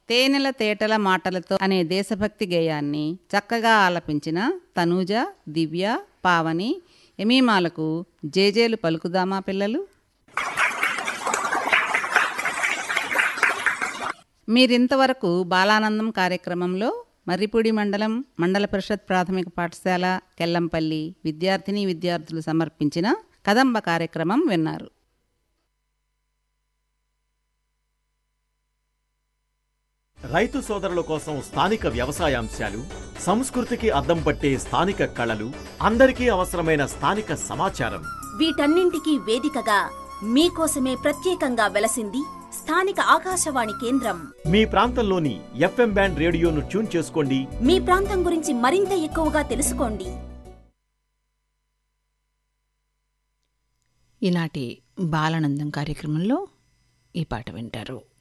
తేనెల తేటల మాటలతో అనే దేశభక్తి గేయాన్ని చక్కగా ఆలపించిన తనూజ దివ్య పావని ఎమీమాలకు జేజేలు పలుకుదామా పిల్లలు మీరింతవరకు బాలానందం కార్యక్రమంలో మర్రిపూడి మండలం మండల పరిషత్ ప్రాథమిక పాఠశాల కెల్లంపల్లి విద్యార్థిని విద్యార్థులు సమర్పించిన కదంబ కార్యక్రమం విన్నారు రైతు సోదరుల కోసం స్థానిక వ్యవసాయాంశాలు సంస్కృతికి అద్దం పట్టే స్థానిక కళలు అందరికీ అవసరమైన స్థానిక సమాచారం వీటన్నింటికీ వేదికగా మీకోసమే ప్రత్యేకంగా వెలసింది స్థానిక ఆకాశవాణి కేంద్రం మీ ప్రాంతంలోని ఎఫ్ఎం బ్యాండ్ రేడియోను ట్యూన్ చేసుకోండి మీ ప్రాంతం గురించి మరింత ఎక్కువగా తెలుసుకోండి ఈనాటి బాలానందం కార్యక్రమంలో ఈ పాట వింటారు